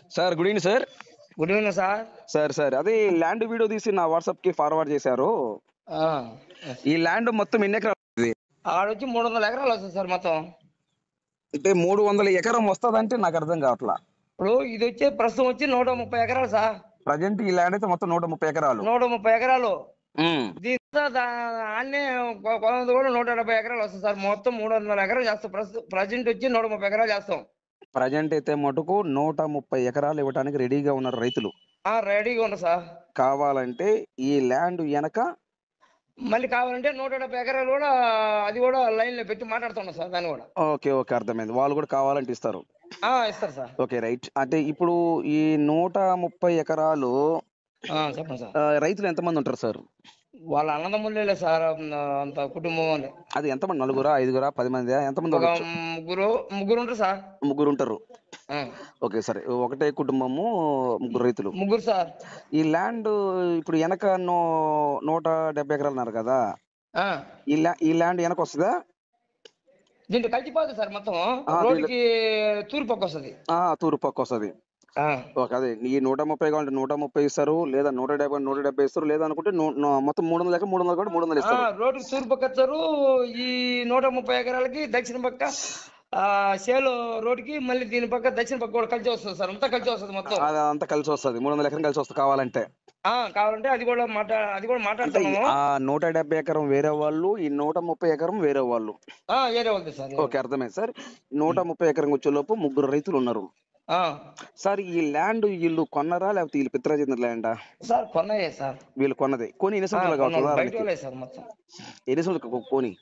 Sir good evening sir good evening sir sir sir అదే land video తీసి నా WhatsApp కి ఫార్వర్డ్ చేశారు ఆ. ఈ ల్యాండ్ మొత్తం ఎన్ని ఎకరాలు ఉంది? ఆడొచ్చి మూడు వందల ఎకరాలు వస్తుంది సార్ మొత్తం అంటే మూడు వందల ఎకరం వస్తుందంటే నాకు అర్థం కావట్లా ఇప్పుడు ఇది వచ్చే ప్రస్తుతం వచ్చి నూట ముప్పై ఎకరాలు సార్ ప్రజెంట్ ఈ ల్యాండ్ అయితే మొత్తం నూట ముప్పై ఎకరాలు నూట ముప్పై ఎకరాలు ఉమ్. దీంతో ఆడనే కొనంది కూడా నూట డెబ్బై ఎకరాలు వస్తుంది సార్ మొత్తం మూడు వందల ఎకరాలు చేస్తాం ప్రస్తుతం ప్రజెంట్ వచ్చి నూట ముప్పై ఎకరాలు చేస్తాం ప్రజెంట్ అయితే మటుకు నూట ముప్పై ఎకరాలు ఇవ్వడానికి రెడీగా ఉన్నారు రైతులు ఆ, రెడీగా ఉంది సార్ కావాలంటే ఈ ల్యాండ్ వెనక మళ్ళీ కావాలంటే నూట డెబ్బై ఎకరాలు కూడా అది కూడా లైన్ లో పెట్టి మాట్లాడుతున్నాం సార్ దాన్ని కూడా ఓకే ఓకే అర్థమైంది వాళ్ళు కూడా కావాలంటే ఇస్తారు ఆ, ఇస్తారు సార్ ఓకే రైట్ అంటే ఇప్పుడు ఈ నూట ముప్పై ఎకరాలు ఆ, చెప్పండి సార్ ఆ, రైతులు ఎంతమంది ఉంటారు సార్ వాళ్ళ అన్నదమ్ములే సార్ అంత కుటుంబం వాళ్ళే. అది ఎంతమంది నలుగురా ఐదుగురా పది మంది ఎంతమంది ఒక ఉండొచ్చు? ముగ్గురు ముగ్గురు ఉంటారు సార్ ముగ్గురు ఉంటారు ఆ, ఓకే సరే ఒకటే కుటుంబము ముగ్గురు రైతులు ముగ్గురు సార్ ఈ ల్యాండ్ ఇప్పుడు వెనక నూ- నూట డెబ్బై ఎకరాలు అన్నారు కదా ఆ, ఈ ల్యా ఈ ల్యాండ్ వెనక వస్తుందా దీంట్లో కలిసిపోతుంది సార్ మొత్తం ఆ, రోడ్డుకి తూర్పు పక్క వస్తుంది ఆ, తూర్పు పక్క వస్తుంది ఆ, ఓకే అదే ఈ నూట ముప్పై కావాలంటే నూట ముప్పై ఇస్తారు లేదా నూట డెబ్బై నూట డెబ్బై ఇస్తారు లేదా అనుకుంటే నూ- నూ- మొత్తం మూడు వందల ఎకరం మూడు వందలు కూడా మూడు వందలు ఆ, ఇస్తారు రోడ్డుకి తూర్పు పక్క వచ్చారు ఈ నూట ముప్పై ఎకరాలకి దక్షిణ పక్క ఆ సేలు రోడ్డుకి మళ్ళీ దీని పక్క దక్షిణ పక్క కూడా కలిసి వస్తుంది సార్ అంతా కలిసి వస్తుంది మొత్తం అది అంతా కలిసి వస్తుంది మూడు వందల ఎకరం కలిసి వస్తుంది కావాలంటే ఆ, కావాలంటే అది కూడా మాట్లా అది కూడా అంటే మాట్లాడుతున్నాము ఆ నూట డెబ్బై ఎకరం వేరే వాళ్ళు ఈ నూట ముప్పై ఎకరం వేరే వాళ్ళు ఆ, ఏరే ఉంది సార్ ఓకే అర్థమైంది సార్ నూట ముప్పై ఎకరం వచ్చేలోపు ముగ్గురు రైతులు ఉన్నారు ఆ, సార్ ఈ ల్యాండ్ వీళ్ళు కొన్నారా లేకపోతే వీళ్ళు పిత్రా చెందిన ల్యాండా సార్ కొన్నాయే సార్ వీళ్ళు కొన్నది కొని ఎన్ని ఆ, సంవత్సరాలు కావచ్చు కొన్నాను. బయట ఉదాహరణకి వాళ్ళే సార్ మొత్తం ఎన్ని సంవత్సరాలు కొని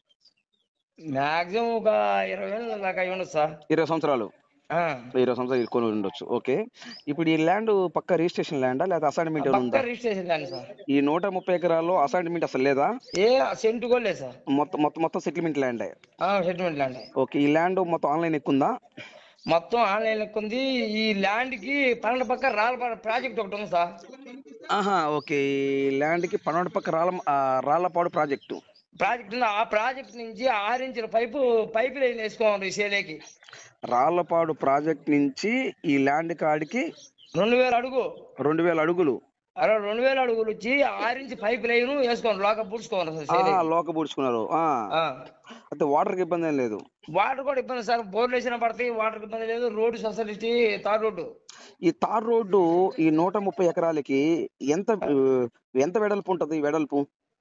మాక్సిమం ఒక ఇరవై ఏళ్ళ దాకా అయి ఉండదు సార్ ఇరవై సంవత్సరాలు ఆ, ఇరవై సంవత్సరాలు వీళ్ళు కొని ఉండొచ్చు ఓకే ఇప్పుడు ఈ ల్యాండ్ పక్క రిజిస్ట్రేషన్ ల్యాండా లేదా అసైన్మెంట్ ఏమైనా పక్క ఉందా రిజిస్ట్రేషన్ ల్యాండ్ సార్ ఈ నూట ముప్పై ఎకరాల్లో అసైన్మెంట్ అసలు లేదా ఏ సెంటు కూడా లేదు సార్ మొత్తం మొత్తం మొత్తం settlement land settlement land okay ఈ ల్యాండ్ మొత్తం ఆన్లైన్ ఎక్కుందా మొత్తం ఆన్లైన్ ఉంది ఈ ల్యాండ్ కి పన్నెండు పక్క రాళ్ళ ప్రాజెక్ట్ ఒకటి ఉంది సార్ ఆహా ఓకే ఈ ల్యాండ్ కి పన్నెండు పక్క రాళ్ళ ఆ, రాళ్ళపాడు ప్రాజెక్టు ప్రాజెక్ట్ ఉంది ఆ ప్రాజెక్ట్ నుంచి ఆరు ఇంచుల పైపు పైప్ లైన్ వేసుకోవాలి ఈ సేలేకి రాళ్ళపాడు ప్రాజెక్ట్ నుంచి ఈ ల్యాండ్ కాడికి రెండు వేల అడుగు రెండు వేల అడుగులు అలా రెండు వేల అడుగులు వచ్చి ఆరు ఇంచు పైప్ లైన్ వేసుకోండి లోక పూడ్చుకోవాలి సార్ ఆ, సేలేకి. లోక పూడ్చుకున్నారు ఆ. ఆ. అయితే వాటర్కి ఇబ్బంది ఏం లేదు వాటర్ కూడా ఇబ్బంది సార్ బోర్లు వేసినా పడతాయి వాటర్ ఇబ్బంది లేదు రోడ్డు ఫెసిలిటీ తార్ రోడ్డు ఈ తార్ రోడ్డు ఈ నూట ముప్పై ఎకరాలకి ఎంత ఆ, ఎంత వెడల్పు ఉంటది వెడల్పు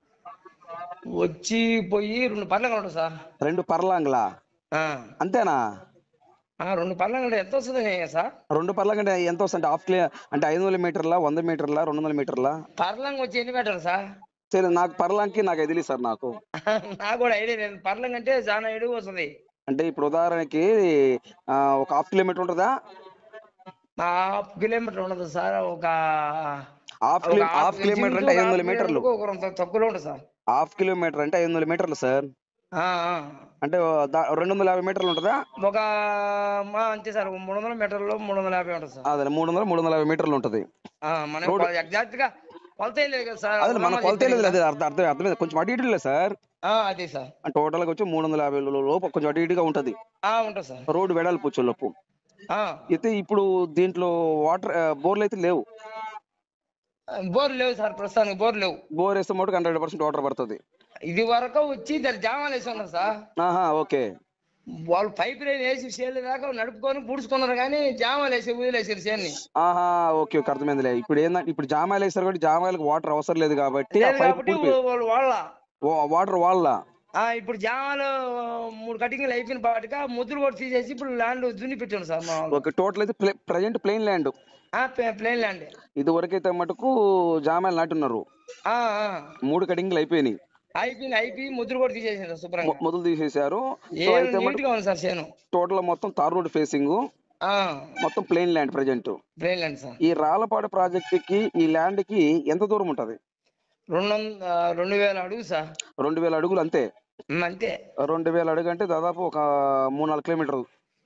వచ్చి పోయి రెండు పర్లంగా ఉంటుంది సార్ రెండు పర్లాంగ్లా ఆ. అంతేనా ఆ, రెండు పర్లంగా ఎంత వస్తుంది సార్ రెండు పర్లాంగ్ ఎంత వస్తుంది హాఫ్ కిలో అంటే ఐదు వందల మీటర్లా వంద మీటర్లా రెండు వందల మీటర్లా పర్లంగ్ వచ్చి ఎన్ని మీటర్లు సార్ సరే నాకు పర్లాంగ్కి నాకు అది తెలియదు సార్ నాకు నాకు కూడా ఐడియా లేదు పర్లంగ్ అంటే చాలా ఎడుగు వస్తుంది అంటే ఇప్పుడు ఉదాహరణకి ఆ, ఒక హాఫ్ కిలోమీటర్ ఉంటుందా హాఫ్ కిలోమీటర్ ఉండదు సార్ ఒక హాఫ్ ఒక కిలో హాఫ్ హాఫ్ కిలోమీటర్ అంటే ఐదు వందల మీటర్లు ఒక కొంత తక్కువలో ఉంటుంది సార్ హాఫ్ కిలోమీటర్ అంటే ఐదు వందల మీటర్లు సార్ ఆ, ఆ. అంటే దా- రెండు వందల యాభై మీటర్లు ఉంటుందా ఒక మా అంతే సార్ మూడు వందల మీటర్లు మూడు వందల యాభై ఉంటుంది సార్ అదే మూడు వందల మూడు వందల యాభై మీటర్లు ఉంటుంది ఆ, మనం ఎగ్జాక్ట్ గా కొలత ఏం లేదు కదా సార్ అదే మన అమ్మమ్మ కొలత చెప్పింది లేదు కదా. అదే అర్థం అర్థం అర్థమైంది కొంచెం అటు ఇటు లేదు సార్ ఆ, అదే సార్ టోటల్ గా వచ్చి మూడు వందల యాభై లోపు కొంచెం అటు ఇటుగా ఉంటది ఆ, ఉంటుంది సార్ రోడ్డు వెడల్పు వచ్చే లోపు ఆ. అయితే ఇప్పుడు దీంట్లో వాటర్ బోర్లు అయితే లేవు బోర్ లేవు సార్ ప్రస్తుతానికి బోర్ లేవు బోర్ వేస్తే మటుకు హండ్రెడ్ పర్సెంట్ వాటర్ పడుతుంది ఇది వరకు వచ్చి దాని జామాలు వేసి ఉన్నారు సార్ ఆహా ఓకే వాళ్ళు పైప్ లైన్ వేసి చేను దాకా నడుపుకొని పూడ్చుకున్నారు కానీ జామాలు వేసి వదిలేసారు చేన్ని ఆహా ఓకే ఓకే అర్థమైందిలే ఇప్పుడు ఏంటంటే ఇప్పుడు జామాయిలు వేస్తారు కాబట్టి జామాయిలకు వాటర్ అవసరం లేదు కాబట్టి ఆ లేదు పైప్ కాబట్టి పూడిపోయి వాళ్ళు వాళ్ళ వాటర్ వాళ్ళ ఆ, ఇప్పుడు జామాలు మూడు కటింగ్లు అయిపోయిన పాటుగా ముద్దులు కూడా తీసేసి ఇప్పుడు ల్యాండ్ దున్ని పెట్టాను సార్ మా వాళ్ళు ఓకే టోటల్ అయితే ప్రజెంట్ ప్లెయిన్ ల్యాండ్ ఆ, ప్లే- ప్లేన్ ల్యాండ్ ఇది వరకైతే మటుకు జామాయిలు నాటున్నారు ఆ, ఆ. మూడు కటింగ్లు అయిపోయినాయి అయిపోయింది అయిపోయి ముద్దులు కూడా తీసేసారు శుభ్రంగా మొ- మొదలు తీసేశారు సో ఏం అయితే నీట్ గా ఉంది సార్ చేను టోటల్ మొత్తం తార్ రోడ్ ఫేసింగ్ ఆ, మొత్తం plain land present plain land sir ఈ రాళ్ళపాడు ప్రాజెక్ట్ కి ఈ ల్యాండ్ కి ఎంత దూరం ఉంటది రెండు వంద ఆ, రెండు వేల అడుగు సార్ రెండు వేల అడుగులు అంతే ఉమ్, అంతే రెండు వేల అడుగు అంటే దాదాపు ఒక మూడు నాలుగు కిలోమీటర్లు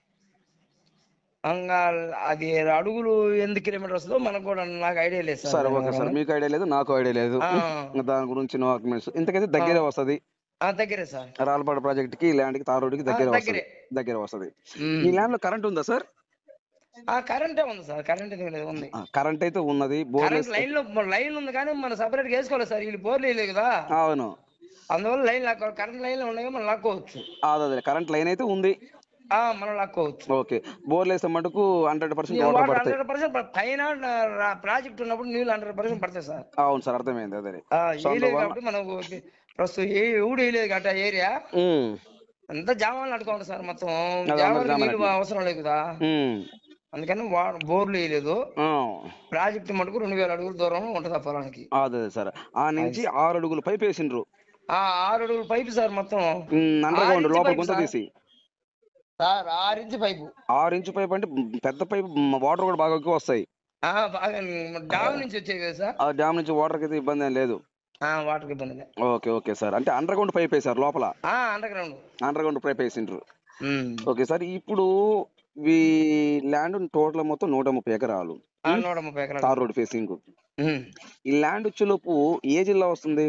ఇంకా అది అడుగులు ఎన్ని కిలోమీటర్ వస్తుందో మనకు కూడా నాకు ఐడియా లేదు సార్ సరే ఓకే సార్ మీకు ఐడియా లేదు నాకు ఐడియా లేదు ఆ. ఇంకా దాని గురించి నో ఆర్గ్యుమెంట్స్ ఇంతకైతే దగ్గరే వస్తది ఆ, దగ్గరే సార్ రాళ్ళపాడు ప్రాజెక్ట్ కి ల్యాండ్ కి తార్ రోడ్ కి దగ్గరే ఆ, వస్తది దగ్గరే. దగ్గర వస్తది ఉమ్. ఈ ల్యాండ్ లో కరెంట్ ఉందా సార్ ఆ కరెంటే ఉంది సార్ కరెంట్ ఎందుకు లేదు ఉంది కరెంట్ అయితే ఉన్నది బోర్ కరెంట్ లైన్ లో లైన్ ఉంది కానీ మనం సపరేట్ గా వేసుకోవాలి సార్ వీళ్ళు బోర్లు వేయలేదు కదా అవును అందువల్ల లైన్ లాక్కోవాలి కరెంట్ లైన్ లో ఉన్నాయి మనం లాక్కోవచ్చు అదే అదే కరెంట్ లైన్ అయితే ఉంది ఆ మనం లాక్కోవచ్చు ఓకే బోర్లు వేస్తే మటుకు హండ్రెడ్ పర్సెంట్ వాటర్ వాటర్ పడతాయి హండ్రెడ్ పర్సెంట్ పైన ప్రాజెక్ట్ ఉన్నప్పుడు నీళ్ళు హండ్రెడ్ పర్సెంట్ పడతాయి సార్ అవును సార్ అర్థమైంది అదే ఆ, సో వేయలేదు అందువల్ల- కాబట్టి మనం ప్రస్తుతం ఏ ఊడు వేయలేదు కాబట్టి ఆ ఏరియా ఉమ్, అంతా జామాలు నడుకోండి సార్ మొత్తం అందరూ జామాలు జామాలు నీళ్ళు అవసరం లేదు కదా ఉమ్, అందుకని వా- బోర్లు వేయలేదు ఆ, ప్రాజెక్ట్ మటుకు రెండు వేల అడుగుల దూరం ఉంటుంది ఆ పొలానికి అదే అదే సార్ ఆ నుంచి ఆరు అడుగులు పైప్ వేసిండ్రు ఆ ఆరు అడుగుల పైపు సార్ మొత్తం అండర్ గ్రౌండ్ ఆరించి లోపల పైపు గుంత సార్. తీసి సార్ ఆరు ఇంచు పైపు ఆరు ఇంచు పైప్ అంటే పెద్ద పైప్ వాటర్ కూడా బాగా ఎక్కువ వస్తాయి ఆ, బాగా డామ్ నుంచి వచ్చేది కదా సార్ ఆ డ్యామ్ నుంచి వాటర్ అయితే ఇబ్బంది ఏం లేదు ఆ, వాటర్కి ఇబ్బంది లేదు. ఓకే ఓకే సార్ అంటే అండర్ గ్రౌండ్ పైప్ వేసారు లోపల ఆ underground underground pipe వేసిండ్రు ఓకే సార్ ఇప్పుడు ఈ ల్యాండ్ టోటల్ మొత్తం నూట ముప్పై ఎకరాలు నూట ముప్పై ఎకరాలు తార్ రోడ్ ఫేసింగ్ ఉమ్. ఈ ల్యాండ్ వచ్చేలోపు ఏ జిల్లా వస్తుంది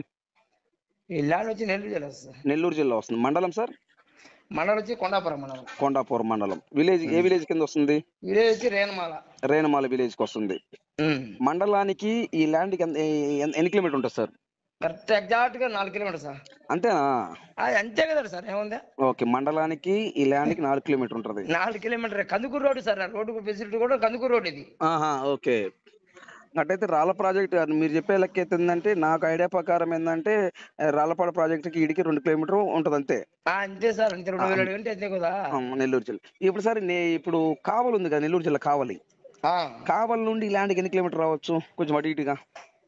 ఈ ల్యాండ్ వచ్చి నెల్లూరు జిల్లా సార్ నెల్లూరు జిల్లా వస్తుంది మండలం సార్ మండలం వచ్చి కొండాపురం మండలం కొండాపూర్ మండలం విలేజ్ ఏ విలేజ్ కింద వస్తుంది విలేజ్ వచ్చి రేణమాల రేణమాల విలేజ్ కి వస్తుంది ఉమ్. మండలానికి ఈ ల్యాండ్ కి ఎంత- ఎ- ఎన్ని కిలోమీటర్ ఉంటుంది సార్ కరెక్ట్ ఎగ్జాక్ట్ గా నాలుగు కిలోమీటర్ సార్ అంతేనా అది అంతే కదా సార్ ఏముంది ఓకే మండలానికి ఈ ల్యాండ్ కి నాలుగు కిలోమీటర్ ఉంటుంది నాలుగు కిలోమీటర్ కందుకూరు రోడ్డు సార్ ఆ రోడ్డు ఫెసిలిటీ కూడా కందుకూరు రోడ్ ఇది ఆహా ఓకే అట్టయితే రాళ్ళ ప్రాజెక్ట్ అది మీరు చెప్పే లెక్క అయితే ఏంటంటే నాకు ఐడియా ప్రకారం ఏంటంటే ఆ, రాళ్ళపాడ ప్రాజెక్ట్కి ఇడికి రెండు కిలోమీటర్ ఉంటుంది అంతే ఆ, అంతే సార్ అంతే రెండు వేల అడుగు అంటే అంతే కదా ఆ, నెల్లూరు జిల్లా ఇప్పుడు సార్ నే ఇప్పుడు కావలి ఉంది కదా నెల్లూరు జిల్లా కావలి ఆ, కావలి నుండి ఈ ల్యాండ్కి ఎన్ని కిలోమీటర్ రావచ్చు కొంచెం అటు ఇటుగా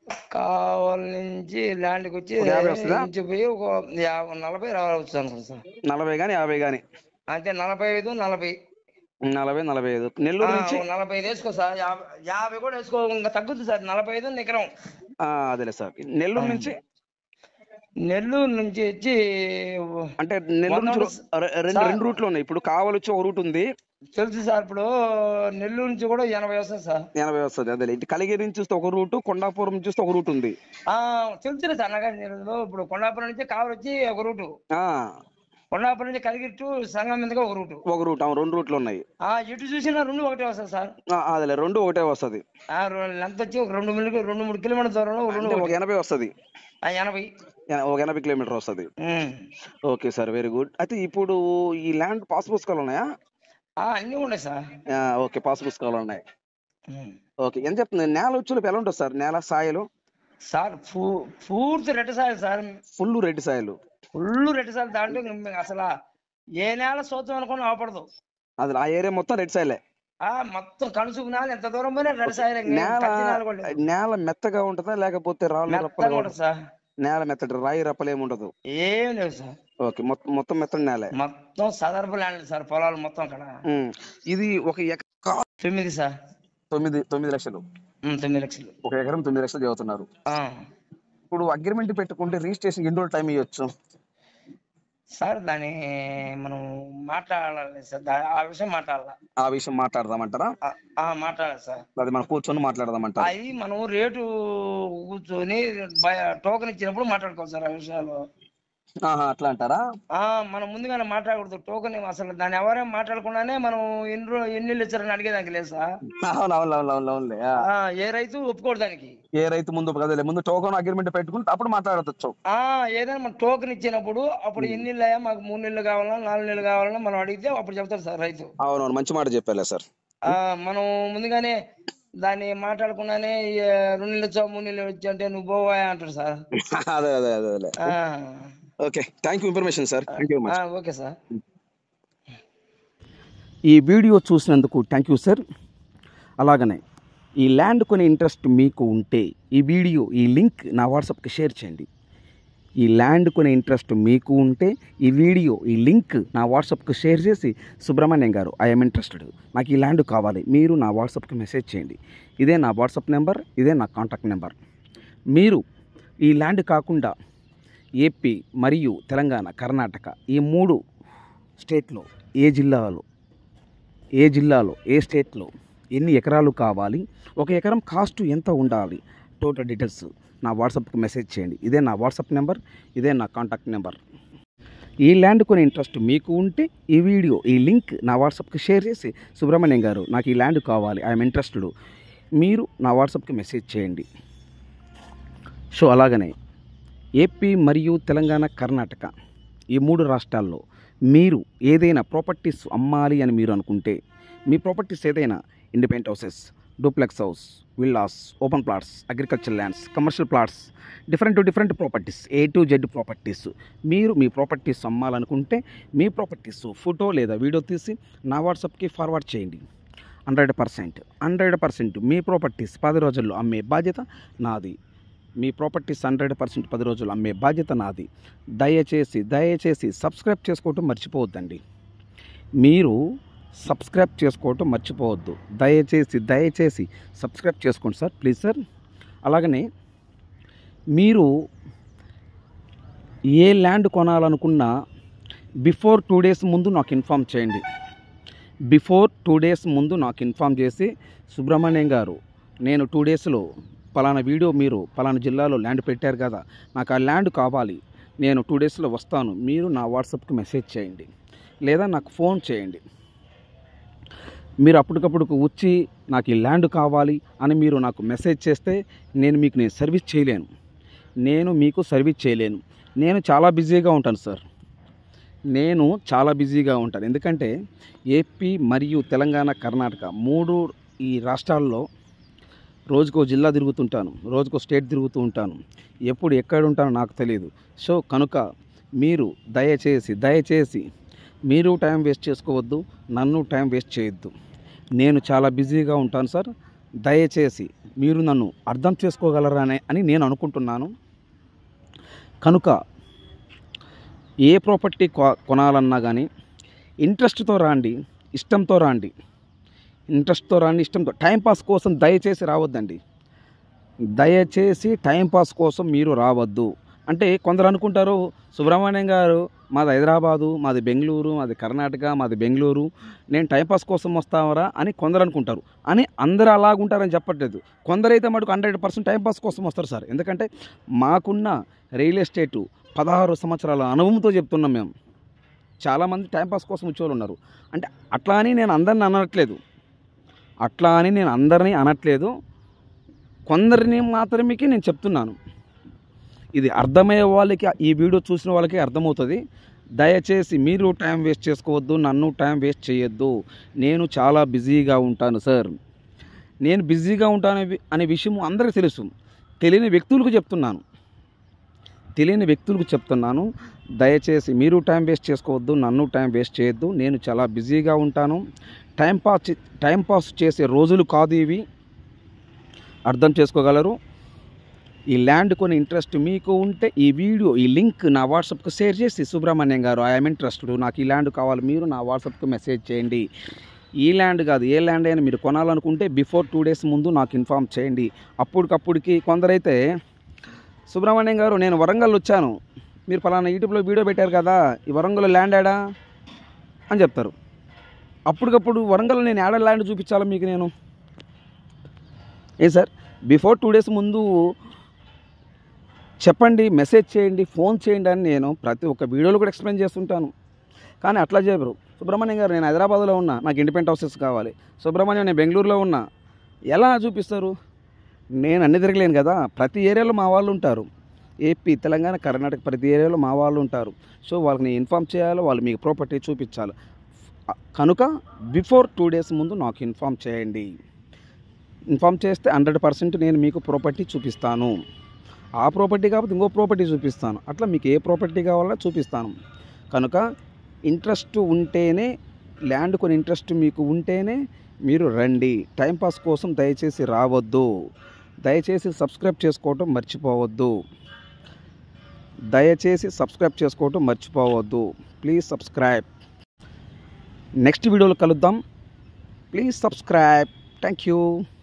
కావాలి నుంచి ల్యాండ్కి వచ్చి ఒక యాభై వస్తుందా? నుంచి పోయి ఒక యాభై నలభై రావచ్చు అనుకుంటా సార్ నలభై కానీ యాభై కానీ అంతే నలభై ఐదు నలభై నలభై నలభై ఐదు ఆ, నెల్లూరు నుంచి ఓ నలభై ఐదు వేసుకో సార్ యాభై యాభై కూడా వేసుకో ఇంకా తగ్గుతుంది సార్ నలభై ఐదు నికరం ఆ, అదేలే సార్ నెల్లూరు నుంచి నెల్లూరు నుంచి వచ్చి అంటే నెల్లూరు నుంచి వంద రె- రెండు రెండు రూట్లు ఉన్నాయి ఇప్పుడు కావలి వచ్చి ఒక రూట్ ఉంది తెలుసు సార్ ఇప్పుడు నెల్లూరు నుంచి కూడా ఎనభై వస్తుంది సార్ ఎనభై వస్తుంది అదే ఇటు కలిగిరి నుంచి చూస్తే ఒక రూటు కొండాపురం నుంచి చూస్తే ఒక రూట్ ఉంది ఆ తెలుసులే సార్ నగర్ నెల్లూరులో ఇప్పుడు కొండాపురం నుంచి కావలి వచ్చి ఒక రూటు ఆ కొండాపురం నుంచి కలిగిరి టు సంగం మీదుగా ఒక రూటు ఒక రూట్ అవును రెండు రూట్లు ఉన్నాయి ఆ ఎటు చూసినా రెండు ఒకటే వస్తుంది సార్ ఆ, అదేలే రెండు ఒకటే వస్తుంది ఆ లెంత్ వచ్చి ఒక రెండు మిల్లి రెండు మూడు కిలోమీటర్ దూరంలో ఒక రెండు అంటే ఒక ఎనభై వస్తుంది ఆ, ఎనభై ఒక ఎనభై కిలోమీటర్ వస్తుంది um. Okay sir very good అయితే ఇప్పుడు ఈ ల్యాండ్ పాస్ పుస్తకాలు ఉన్నాయా ఆ, అన్నీ ఉన్నాయి సార్ ఆ, ఓకే పాస్ పుస్తకాలు ఉన్నాయి ఉమ్. ఓకే ఎంత చెప్తుంది నేల వచ్చేలోపు ఎలా ఉంటుంది సార్ నేల సాయలు సార్ పూ- పూర్తి red soil sir full red సాయలు ఫుల్ రెడ్ సాయిల్ దాంట్లో ఇంక మీకు అసలు ఏ నేల సోతం అనుకుని అవపడదు అది ఆ ఏరియా మొత్తం రెడ్ సాయలే ఆ మొత్తం కలుసుకు నేల ఎంత దూరం పోయినా రెడ్ సాయిల్ ఇంక నేల పచ్చి నేల కూడా లేదు. నేల మెత్తగా ఉంటుందా లేకపోతే రాళ్ళు మెత్తగా రప్పలుగా ఉంటుంది సార్ నేల మెత్తటి రాయి రప్పలు ఏమి ఉండదు ఏం లేదు సార్ ఓకే మొత్తం మొత్తం మెత్తటి నేలే మొత్తం సదర్భ ల్యాండ్ సార్ పొలాలు మొత్తం అక్కడ ఉమ్. ఇది ఒక ఎకరా తొమ్మిది సార్ తొమ్మిది తొమ్మిది లక్షలు ఉమ్, తొమ్మిది లక్షలు ఒక ఎకరం తొమ్మిది లక్షలు చదువుతున్నారు ఆ. ఇప్పుడు అగ్రిమెంట్ పెట్టుకుంటే రిజిస్ట్రేషన్ ఎన్ని రోజులు టైం ఇవ్వచ్చు సార్ దాన్ని మనం మాట్లాడాలి సార్ దా- ఆ విషయం మాట్లాడాలి ఆ విషయం మాట్లాడదామంటారా ఆ, ఆ, మాట్లాడాలి సార్ అది మనం కూర్చొని మాట్లాడదామంటారా అవి మనం రేటు కూర్చొని బయ- టోకెన్ ఇచ్చినప్పుడు మాట్లాడుకోవాలి సార్ ఆ విషయాలు ఆహా, అట్లా అంటారా ఆ మనం ముందుగానే మాట్లాడకూడదు టోకెన్ అసలు దాన్ని ఎవరేం మాట్లాడకుండానే మనం ఎన్ని రో- ఎన్ని ఇళ్ళు ఇచ్చారని అడిగేదానికి లేదు సార్ అవును అవును అవును అవును అవునులే ఆ. ఆ, ఏ రైతు ఒప్పుకోడు దానికి ఏ రైతు ముందు కదలే ముందు టోకన్ అగ్రిమెంట్ పెట్టుకుంటే అప్పుడు మాట్లాడవచ్చు ఆ ఏదైనా మనం టోకెన్ ఇచ్చినప్పుడు అప్పుడు ఎన్ని ఇళ్ళు అయ్యా మాకు మూడు నెలలు కావాలన్నా నాలుగు నెలలు కావాలన్నా మనం అడిగితే అప్పుడు చెప్తారు సార్ రైతు అవునవును మంచి మాట చెప్పాలే సార్ ఆ మనం ముందుగానే దాన్ని మాట్లాడకుండానే ఈ, రెండు నెలలు వచ్చావు మూడు నెలలు వచ్చి అంటే నువ్వు పోవా అంటారు సార్ అదే అదే అదే అదే ఆ, okay thank you information sir thank you ఆ, ఓకే సార్ ఈ వీడియో చూసినందుకు థ్యాంక్ యూ సార్ అలాగనే ఈ ల్యాండ్ కొనే ఇంట్రెస్ట్ మీకు ఉంటే ఈ వీడియో ఈ లింక్ నా వాట్సాప్కి షేర్ చేయండి ఈ ల్యాండ్ కొనే ఇంట్రెస్ట్ మీకు ఉంటే ఈ వీడియో ఈ లింక్ నా వాట్సాప్కి షేర్ చేసి సుబ్రహ్మణ్యం గారు ఐఎమ్ ఇంట్రెస్టెడ్ నాకు ఈ ల్యాండ్ కావాలి మీరు నా వాట్సాప్కి మెసేజ్ చేయండి ఇదే నా వాట్సాప్ నెంబర్ ఇదే నా కాంటాక్ట్ నెంబర్ మీరు ఈ ల్యాండ్ కాకుండా ఏపీ మరియు తెలంగాణ కర్ణాటక ఈ మూడు స్టేట్లో ఏ జిల్లాలో ఏ జిల్లాలో ఏ స్టేట్లో ఎన్ని ఎకరాలు కావాలి ఒక ఎకరం కాస్ట్ ఎంత ఉండాలి టోటల్ డీటెయిల్స్ నా వాట్సాప్కి మెసేజ్ చేయండి ఇదే నా వాట్సాప్ నెంబర్ ఇదే నా కాంటాక్ట్ నెంబర్ ఈ ల్యాండ్ కొని ఇంట్రెస్ట్ మీకు ఉంటే ఈ వీడియో ఈ లింక్ నా వాట్సాప్కి షేర్ చేసి సుబ్రహ్మణ్యం గారు నాకు ఈ ల్యాండ్ కావాలి ఐఎమ్ ఇంట్రెస్టెడ్ మీరు నా వాట్సాప్కి మెసేజ్ చేయండి సో అలాగనే ఏపీ మరియు తెలంగాణ కర్ణాటక ఈ మూడు రాష్ట్రాల్లో మీరు ఏదైనా ప్రాపర్టీస్ అమ్మాలి అని మీరు అనుకుంటే మీ ప్రాపర్టీస్ ఏదైనా independent houses duplex house villas open plots agriculture lands commercial plots different different properties A to Z properties మీరు మీ ప్రాపర్టీస్ అమ్మాలనుకుంటే మీ ప్రాపర్టీస్ ఫోటో లేదా వీడియో తీసి నా వాట్సాప్కి ఫార్వర్డ్ చేయండి హండ్రెడ్ పర్సెంట్ హండ్రెడ్ పర్సెంట్ మీ ప్రాపర్టీస్ పది రోజుల్లో అమ్మే బాధ్యత నాది మీ ప్రాపర్టీస్ హండ్రెడ్ పర్సెంట్ పది రోజులు అమ్మే బాధ్యత నాది దయచేసి దయచేసి సబ్స్క్రైబ్ చేసుకోవటం మర్చిపోవద్దండి మీరు సబ్స్క్రైబ్ చేసుకోవటం మర్చిపోవద్దు దయచేసి దయచేసి సబ్స్క్రైబ్ చేసుకోండి సార్ ప్లీజ్ సార్ అలాగనే మీరు ఏ ల్యాండ్ కొనాలనుకున్నా బిఫోర్ టూ డేస్ ముందు నాకు ఇన్ఫామ్ చేయండి బిఫోర్ టూ డేస్ ముందు నాకు ఇన్ఫామ్ చేసి సుబ్రహ్మణ్యం గారు నేను టూ డేస్లో పలానా వీడియో మీరు పలానా జిల్లాలో ల్యాండ్ పెట్టారు కదా నాకు ఆ ల్యాండ్ కావాలి నేను టూ డేస్లో వస్తాను మీరు నా వాట్సాప్కి మెసేజ్ చేయండి లేదా నాకు ఫోన్ చేయండి మీరు అప్పటికప్పుడు వచ్చి నాకు ఈ ల్యాండ్ కావాలి అని మీరు నాకు మెసేజ్ చేస్తే నేను మీకు నేను సర్వీస్ చేయలేను నేను మీకు సర్వీస్ చేయలేను నేను చాలా బిజీగా ఉంటాను సార్ నేను చాలా బిజీగా ఉంటాను ఎందుకంటే ఏపీ మరియు తెలంగాణ కర్ణాటక మూడు ఈ రాష్ట్రాల్లో రోజుకో జిల్లా తిరుగుతుంటాను రోజుకో స్టేట్ తిరుగుతూ ఉంటాను ఎప్పుడు ఎక్కడ ఉంటానో నాకు తెలియదు సో కనుక మీరు దయచేసి దయచేసి మీరు టైం వేస్ట్ చేసుకోవద్దు నన్ను టైం వేస్ట్ చేయొద్దు నేను చాలా బిజీగా ఉంటాను సార్ దయచేసి మీరు నన్ను అర్థం చేసుకోగలరనే అని నేను అనుకుంటున్నాను కనుక ఏ ప్రాపర్టీ కొ- కొనాలన్నా కానీ ఇంట్రెస్ట్తో రాండి ఇష్టంతో రాండి ఇంట్రెస్ట్తో రాండి ఇష్టంతో టైంపాస్ కోసం దయచేసి రావద్దండి దయచేసి టైంపాస్ కోసం మీరు రావద్దు అంటే కొందరు అనుకుంటారు సుబ్రహ్మణ్యం గారు మాది హైదరాబాదు మాది బెంగళూరు మాది కర్ణాటక మాది బెంగళూరు నేను టైంపాస్ కోసం వస్తావరా అని కొందరు అనుకుంటారు అని అందరూ అలాగుంటారని చెప్పట్లేదు కొందరైతే మటుకు హండ్రెడ్ పర్సెంట్ టైంపాస్ కోసం వస్తారు సార్ ఎందుకంటే మాకున్న రియల్ ఎస్టేటు పదహారు సంవత్సరాల అనుభవంతో చెప్తున్నాం మేము చాలామంది టైంపాస్ కోసం వచ్చేవాళ్ళు ఉన్నారు అంటే అట్లా అని నేను అందరిని అనట్లేదు అట్లా అని నేను అందరినీ అనట్లేదు కొందరిని మాత్రమే నేను చెప్తున్నాను ఇది అర్థమయ్యే వాళ్ళకి ఈ వీడియో చూసిన వాళ్ళకి అర్థమవుతుంది దయచేసి మీరు టైం వేస్ట్ చేసుకోవద్దు నన్ను టైం వేస్ట్ చేయొద్దు నేను చాలా బిజీగా ఉంటాను సార్ నేను బిజీగా ఉంటాను అనే విషయం అందరికీ తెలుసు తెలియని వ్యక్తులకు చెప్తున్నాను తెలియని వ్యక్తులకు చెప్తున్నాను దయచేసి మీరు టైం వేస్ట్ చేసుకోవద్దు నన్ను టైం వేస్ట్ చేయొద్దు నేను చాలా బిజీగా ఉంటాను టైం పాస్ చే- టైం పాస్ చేసే రోజులు కాదు ఇవి అర్థం చేసుకోగలరు ఈ ల్యాండ్ కొని ఇంట్రెస్ట్ మీకు ఉంటే ఈ వీడియో ఈ లింక్ నా వాట్సాప్కి షేర్ చేసి సుబ్రహ్మణ్యం గారు ఐఎమ్ ఇంట్రెస్టెడ్ నాకు ఈ ల్యాండ్ కావాలి మీరు నా వాట్సాప్కి మెసేజ్ చేయండి ఈ ల్యాండ్ కాదు ఏ ల్యాండ్ అయినా మీరు కొనాలనుకుంటే బిఫోర్ టూ డేస్ ముందు నాకు ఇన్ఫామ్ చేయండి అప్పటికప్పుడుకి కొందరైతే సుబ్రహ్మణ్యం గారు నేను వరంగల్ వచ్చాను మీరు ఫలానా యూట్యూబ్లో వీడియో పెట్టారు కదా ఈ వరంగల్లో ల్యాండ్ ఆడా అని చెప్తారు అప్పటికప్పుడు వరంగల్ నేను యాడ ల్యాండ్ చూపించాలా మీకు నేను ఏ సార్ బిఫోర్ టూ డేస్ ముందు చెప్పండి మెసేజ్ చేయండి ఫోన్ చేయండి అని నేను ప్రతి ఒక్క వీడియోలో కూడా ఎక్స్ప్లెయిన్ చేస్తుంటాను కానీ అట్లా చెప్పరు సుబ్రహ్మణ్యం గారు నేను హైదరాబాద్లో ఉన్నా నాకు ఇండిపెండెంట్ హౌసెస్ కావాలి సుబ్రహ్మణ్యం నేను బెంగళూరులో ఉన్నా ఎలా చూపిస్తారు నేను అన్ని తిరగలేను కదా ప్రతి ఏరియాలో మా వాళ్ళు ఉంటారు ఏపీ తెలంగాణ కర్ణాటక ప్రతి ఏరియాలో మా వాళ్ళు ఉంటారు సో వాళ్ళకి నేను ఇన్ఫామ్ చేయాలి వాళ్ళు మీకు ప్రాపర్టీ చూపించాలి కనుక బిఫోర్ టూ డేస్ ముందు నాకు ఇన్ఫామ్ చేయండి ఇన్ఫామ్ చేస్తే హండ్రెడ్ పర్సెంట్ నేను మీకు ప్రాపర్టీ చూపిస్తాను ఆ ప్రాపర్టీ కాకపోతే ఇంకో ప్రాపర్టీ చూపిస్తాను అట్లా మీకు ఏ ప్రాపర్టీ కావాలో చూపిస్తాను కనుక ఇంట్రెస్ట్ ఉంటేనే ల్యాండ్ కొని ఇంట్రెస్ట్ మీకు ఉంటేనే మీరు రండి టైంపాస్ కోసం దయచేసి రావద్దు దయచేసి సబ్స్క్రైబ్ చేసుకోవటం మర్చిపోవద్దు దయచేసి సబ్స్క్రైబ్ చేసుకోవటం మర్చిపోవద్దు ప్లీజ్ సబ్స్క్రైబ్ నెక్స్ట్ వీడియోలో కలుద్దాం ప్లీజ్ సబ్స్క్రైబ్ థ్యాంక్ యూ